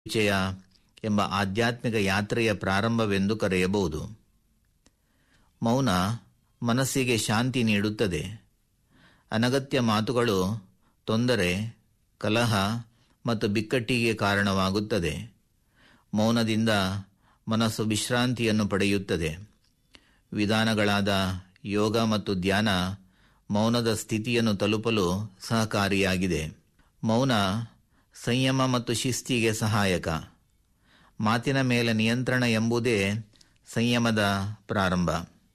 ಪರಿಚಯ ಎಂಬ ಆಧ್ಯಾತ್ಮಿಕ ಯಾತ್ರೆಯ ಪ್ರಾರಂಭವೆಂದು ಕರೆಯಬಹುದು ಮೌನ ಮನಸ್ಸಿಗೆ ಶಾಂತಿ ನೀಡುತ್ತದೆ ಅನಗತ್ಯ ಮಾತುಗಳು ತೊಂದರೆ ಕಲಹ ಮತ್ತು ಬಿಕ್ಕಟ್ಟಿಗೆ ಕಾರಣವಾಗುತ್ತದೆ ಮೌನದಿಂದ ಮನಸ್ಸು ವಿಶ್ರಾಂತಿಯನ್ನು ಪಡೆಯುತ್ತದೆ ವಿಧಾನಗಳಾದ ಯೋಗ ಮತ್ತು ಧ್ಯಾನ ಮೌನದ ಸ್ಥಿತಿಯನ್ನು ತಲುಪಲು ಸಹಕಾರಿಯಾಗಿದೆ ಮೌನ ಸಂಯಮ ಮತ್ತು ಶಿಸ್ತಿಗೆ ಸಹಾಯಕ ಮಾತಿನ ಮೇಲೆ ನಿಯಂತ್ರಣ ಎಂಬುದೇ ಸಂಯಮದ ಪ್ರಾರಂಭ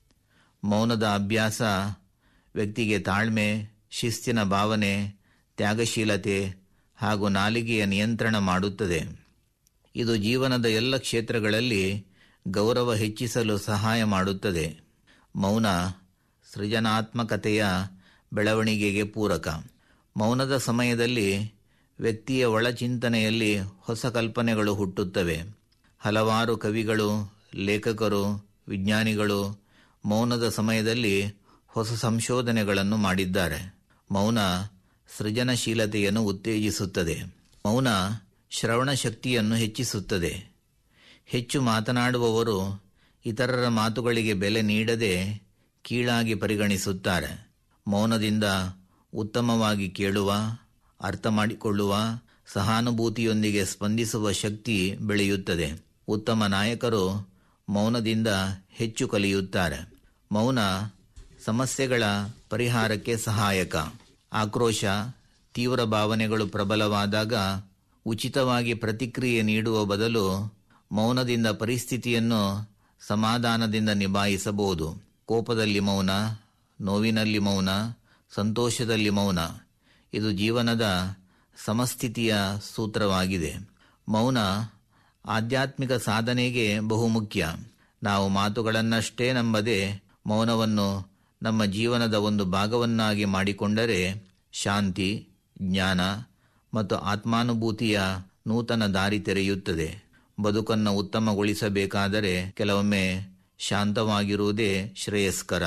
ಮೌನದ ಅಭ್ಯಾಸ ವ್ಯಕ್ತಿಗೆ ತಾಳ್ಮೆ ಶಿಸ್ತಿನ ಭಾವನೆ ತ್ಯಾಗಶೀಲತೆ ಹಾಗೂ ನಾಲಿಗೆಯ ನಿಯಂತ್ರಣ ಮಾಡುತ್ತದೆ ಇದು ಜೀವನದ ಎಲ್ಲ ಕ್ಷೇತ್ರಗಳಲ್ಲಿ ಗೌರವ ಹೆಚ್ಚಿಸಲು ಸಹಾಯ ಮಾಡುತ್ತದೆ ಮೌನ ಸೃಜನಾತ್ಮಕತೆಯ ಬೆಳವಣಿಗೆಗೆ ಪೂರಕ ಮೌನದ ಸಮಯದಲ್ಲಿ ವ್ಯಕ್ತಿಯ ಒಳಚಿಂತನೆಯಲ್ಲಿ ಹೊಸ ಕಲ್ಪನೆಗಳು ಹುಟ್ಟುತ್ತವೆ ಹಲವಾರು ಕವಿಗಳು ಲೇಖಕರು ವಿಜ್ಞಾನಿಗಳು ಮೌನದ ಸಮಯದಲ್ಲಿ ಹೊಸ ಸಂಶೋಧನೆಗಳನ್ನು ಮಾಡಿದ್ದಾರೆ ಮೌನ ಸೃಜನಶೀಲತೆಯನ್ನು ಉತ್ತೇಜಿಸುತ್ತದೆ ಮೌನ ಶ್ರವಣ ಶಕ್ತಿಯನ್ನು ಹೆಚ್ಚಿಸುತ್ತದೆ ಹೆಚ್ಚು ಮಾತನಾಡುವವರು ಇತರರ ಮಾತುಗಳಿಗೆ ಬೆಲೆ ನೀಡದೆ ಕೀಳಾಗಿ ಪರಿಗಣಿಸುತ್ತಾರೆ ಮೌನದಿಂದ ಉತ್ತಮವಾಗಿ ಕೇಳುವ ಅರ್ಥ ಮಾಡಿಕೊಳ್ಳುವ ಸಹಾನುಭೂತಿಯೊಂದಿಗೆ ಸ್ಪಂದಿಸುವ ಶಕ್ತಿ ಬೆಳೆಯುತ್ತದೆ ಉತ್ತಮ ನಾಯಕರು ಮೌನದಿಂದ ಹೆಚ್ಚು ಕಲಿಯುತ್ತಾರೆ ಮೌನ ಸಮಸ್ಯೆಗಳ ಪರಿಹಾರಕ್ಕೆ ಸಹಾಯಕ ಆಕ್ರೋಶ ತೀವ್ರ ಭಾವನೆಗಳು ಪ್ರಬಲವಾದಾಗ ಉಚಿತವಾಗಿ ಪ್ರತಿಕ್ರಿಯೆ ನೀಡುವ ಬದಲು ಮೌನದಿಂದ ಪರಿಸ್ಥಿತಿಯನ್ನು ಸಮಾಧಾನದಿಂದ ನಿಭಾಯಿಸಬಹುದು ಕೋಪದಲ್ಲಿ ಮೌನ ನೋವಿನಲ್ಲಿ ಮೌನ ಸಂತೋಷದಲ್ಲಿ ಮೌನ ಇದು ಜೀವನದ ಸಮಸ್ಥಿತಿಯ ಸೂತ್ರವಾಗಿದೆ ಮೌನ ಆಧ್ಯಾತ್ಮಿಕ ಸಾಧನೆಗೆ ಬಹುಮುಖ್ಯ ನಾವು ಮಾತುಗಳನ್ನಷ್ಟೇ ನಂಬದೆ ಮೌನವನ್ನು ನಮ್ಮ ಜೀವನದ ಒಂದು ಭಾಗವನ್ನಾಗಿ ಮಾಡಿಕೊಂಡರೆ ಶಾಂತಿ ಜ್ಞಾನ ಮತ್ತು ಆತ್ಮಾನುಭೂತಿಯ ನೂತನ ದಾರಿ ತೆರೆಯುತ್ತದೆ ಬದುಕನ್ನು ಉತ್ತಮಗೊಳಿಸಬೇಕಾದರೆ ಕೆಲವೊಮ್ಮೆ ಶಾಂತವಾಗಿರುವುದೇ ಶ್ರೇಯಸ್ಕರ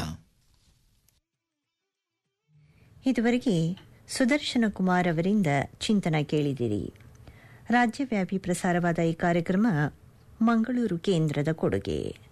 ಇದುವರೆಗೆ ಸುದರ್ಶನ ಕುಮಾರ್ ಅವರಿಂದ ಚಿಂತನ ಕೇಳಿದಿರಿ ರಾಜ್ಯವ್ಯಾಪಿ ಪ್ರಸಾರವಾದ ಈ ಕಾರ್ಯಕ್ರಮ ಮಂಗಳೂರು ಕೇಂದ್ರದ ಕೊಡುಗೆ